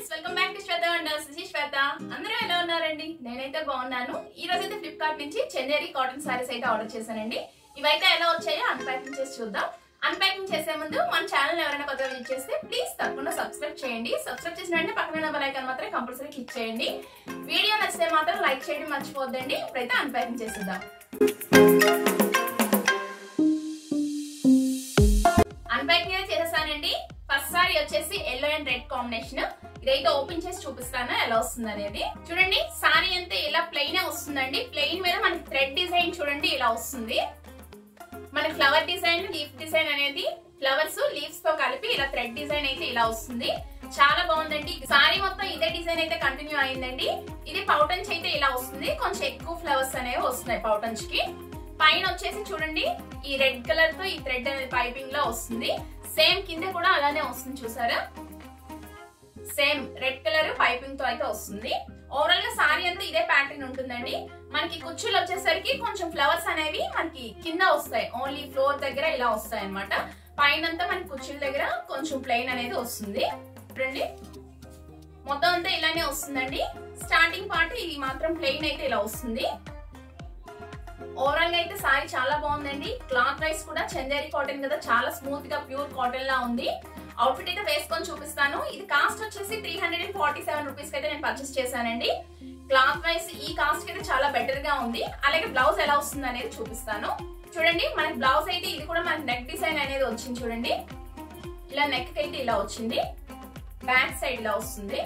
friends welcome back to Shweta wonders this Shweta అందరూ ఎలా ఉన్నారండి నేనైతే బాగున్నాను ఈ రోజు అయితే ఫ్లిప్కార్ట్ నుంచి చందేరి కాటన్ సారీస్ అయితే ఆర్డర్ చేశానండి ఇవైతే ఎలా వచ్చాయో అన్పాకింగ్ చేసి చూద్దాం అన్పాకింగ్ చేసే ముందు మన ఛానల్ ఎవరైనా కొత్తగా విజిట్ చేస్తే ప్లీజ్ తప్పకుండా సబ్స్క్రైబ్ చేయండి సబ్స్క్రైబ్ చేసిన వెంటనే పక్కన బెల్ ఐకాన్ మాత్రం కంపల్సరీ క్లిక్ చేయండి వీడియో నచ్చితే మాత్రం లైక్ చేయడం మర్చిపోద్దండి ఇప్పుడైతే అన్పాకింగ్ చేసేద్దాం అన్పాకింగ్ అయితే చేసేసానండి ఫస్ట్ సారీ వచ్చేసి ఎల్లో అండ్ రెడ్ కాంబినేషన్ ఇదైతే ఓపెన్ చేసి చూపిస్తాను ఎలా వస్తుంది అనేది చూడండి సారీ అంతా ఇలా ప్లెయిన్ వస్తుందండి ప్లెయిన్ మీద మనకి థ్రెడ్ డిజైన్ చూడండి ఇలా వస్తుంది మన ఫ్లవర్ డిజైన్ లీఫ్ డిజైన్ అనేది ఫ్లవర్స్ లీవ్స్ తో కలిపి ఇలా థ్రెడ్ డిజైన్ అయితే ఇలా వస్తుంది చాలా బాగుందండి సారీ మొత్తం ఇదే డిజైన్ అయితే కంటిన్యూ అయిందండి ఇది పౌటంచ్ అయితే ఇలా వస్తుంది కొంచెం ఎక్కువ ఫ్లవర్స్ అనేవి వస్తున్నాయి పౌటంచ్ కి పైన వచ్చేసి చూడండి ఈ రెడ్ కలర్ తో ఈ థ్రెడ్ అనేది పైపింగ్ లో వస్తుంది సేమ్ కింద కూడా అలానే వస్తుంది చూసారా సేమ్ రెడ్ కలర్ పైపింగ్ తో అయితే వస్తుంది ఓవరాల్ గా సారీ అంతా ఇదే ప్యాటర్న్ ఉంటుందండి మనకి కుచ్చులు వచ్చేసరికి కొంచెం ఫ్లవర్స్ అనేవి మనకి కింద వస్తాయి ఓన్లీ ఫ్లోర్ దగ్గర ఇలా వస్తాయి అనమాట పైన అంతా మనకి కుచ్చుల దగ్గర కొంచెం ప్లెయిన్ అనేది వస్తుంది చూడండి మొత్తం అంతా ఇలానే వస్తుందండి స్టార్టింగ్ పార్ట్ ఇది మాత్రం ప్లెయిన్ అయితే ఇలా వస్తుంది ఓవరాల్ గా అయితే సారీ చాలా బాగుందండి క్లాత్ వైస్ కూడా చందేరి కాటన్ కదా చాలా స్మూత్ గా ప్యూర్ కాటన్ లా ఉంది అవుట్ఫిట్ అయితే వేసుకొని చూపిస్తాను ఇది కాస్ట్ వచ్చేసి three hundred and forty seven rupees అయితే నేను పర్చేస్ చేశానండి క్లాత్ వైస్ ఈ కాస్ట్ అయితే చాలా బెటర్ గా ఉంది అలాగే బ్లౌజ్ ఎలా వస్తుంది అనేది చూపిస్తాను చూడండి మనకి బ్లౌజ్ అయితే ఇది కూడా మనకి నెక్ డిజైన్ అనేది వచ్చింది చూడండి ఇలా నెక్ అయితే ఇలా వచ్చింది బ్యాక్ సైడ్ ఇలా వస్తుంది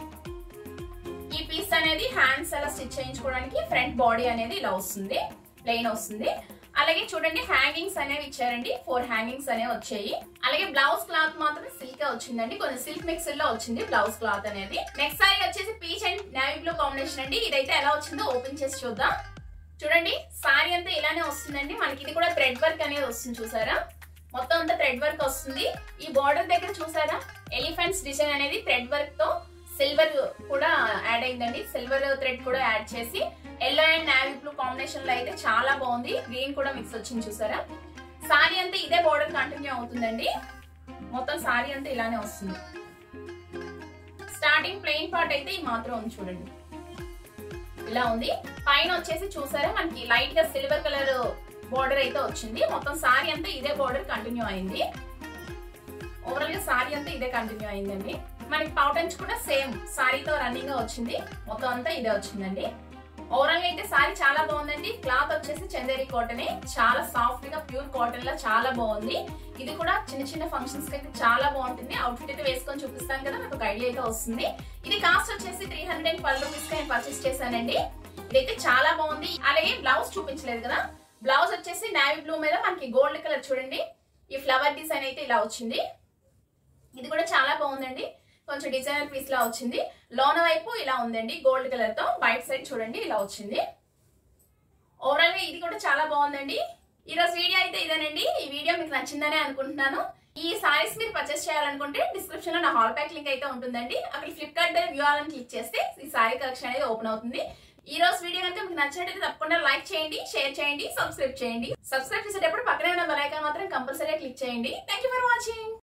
ఈ పీస్ అనేది హ్యాండ్స్ అలా స్టిచ్ చేయించుకోవడానికి ఫ్రంట్ బాడీ అనేది ఇలా వస్తుంది ప్లెయిన్ వస్తుంది అలాగే చూడండి హ్యాంగింగ్స్ అనేవి ఇచ్చారండి ఫోర్ హ్యాంగింగ్స్ అనేవి వచ్చాయి అలాగే బ్లౌజ్ క్లాత్ మాత్రం సిల్క్ సిల్క్ కొంచెం సిల్క్ మిక్సర్ లో వచ్చింది బ్లౌజ్ క్లాత్ అనేది నెక్స్ట్ సారీ వచ్చేసి peach and navy blue combination అండి ఇదైతే ఎలా వచ్చిందో ఓపెన్ చేసి చూద్దాం చూడండి సారీ అంతా ఇలానే వస్తుందండి మనకి ఇది కూడా థ్రెడ్ వర్క్ అనేది వస్తుంది చూసారా మొత్తం అంతా థ్రెడ్ వర్క్ వస్తుంది ఈ బార్డర్ దగ్గర చూసారా ఎలిఫెంట్స్ డిజైన్ అనేది థ్రెడ్ వర్క్ తో సిల్వర్ కూడా యాడ్ అయిందండి సిల్వర్ థ్రెడ్ కూడా యాడ్ చేసి yellow and navy blue combination లో అయితే చాలా బాగుంది గ్రీన్ కూడా మిక్స్ వచ్చింది చూసారా సారీ అంతా ఇదే బార్డర్ కంటిన్యూ అవుతుందండి మొత్తం సారీ అంతా ఇలానే వస్తుంది స్టార్టింగ్ ప్లెయిన్ పార్ట్ అయితే ఈ మాత్రం ఉంది చూడండి ఇలా ఉంది పైన వచ్చేసి చూసారా మనకి లైట్ గా సిల్వర్ కలర్ బార్డర్ అయితే వచ్చింది మొత్తం సారీ అంతా ఇదే బార్డర్ కంటిన్యూ అయింది ఓవరాల్ గా సారీ అంతా ఇదే కంటిన్యూ అయిందండి మనకి పౌటంచ్ కూడా సేమ్ సారీతో రన్నింగ్ గా వచ్చింది మొత్తం అంతా ఇదే వచ్చిందండి ఓవరాల్ గా అయితే సారీ చాలా బాగుందండి క్లాత్ వచ్చేసి చందేరి కాటన్ చాలా సాఫ్ట్ గా ప్యూర్ కాటన్ లా చాలా బాగుంది ఇది కూడా చిన్న చిన్న ఫంక్షన్స్ కి అయితే చాలా బాగుంటుంది అవుట్ఫిట్ అయితే వేసుకొని చూపిస్తాను కదా నాకు ఒక ఐడియా అయితే వస్తుంది ఇది కాస్ట్ వచ్చేసి three hundred and twelve rupees కి నేను పర్చేస్ చేశానండి ఇదైతే చాలా బాగుంది అలాగే బ్లౌజ్ చూపించలేదు కదా బ్లౌజ్ వచ్చేసి నావీ బ్లూ మీద మనకి గోల్డ్ కలర్ చూడండి ఈ ఫ్లవర్ డిజైన్ అయితే ఇలా వచ్చింది ఇది కూడా చాలా బాగుందండి కొంచెం డిజైనర్ పీస్ లా వచ్చింది లోన వైపు ఇలా ఉందండి గోల్డ్ కలర్ తో బయట సైడ్ చూడండి ఇలా వచ్చింది ఓవరాల్ గా ఇది కూడా చాలా బాగుందండి ఈ రోజు వీడియో అయితే ఇదేనండి ఈ వీడియో మీకు నచ్చిందనే అనుకుంటున్నాను ఈ సారీస్ మీరు పర్చేస్ చేయాలనుకుంటే డిస్క్రిప్షన్ లో నా హాల్ ప్యాక్ లింక్ అయితే ఉంటుందండి అక్కడ ఫ్లిప్కార్ట్ దగ్గర వ్యూ అని క్లిక్ చేస్తే ఈ సారీ కలెక్షన్ అనేది ఓపెన్ అవుతుంది ఈ రోజు వీడియో కనుక మీకు నచ్చినట్టయితే తప్పకుండా లైక్ చేయండి షేర్ చేయండి సబ్స్క్రైబ్ చేయండి సబ్స్క్రైబ్ చేసేటప్పుడు పక్కనే ఉన్న బెల్ ఐకాన్ మాత్రం కంపల్సరీ క్లిక్ చేయండి థ్యాంక్ ఫర్ వాచింగ్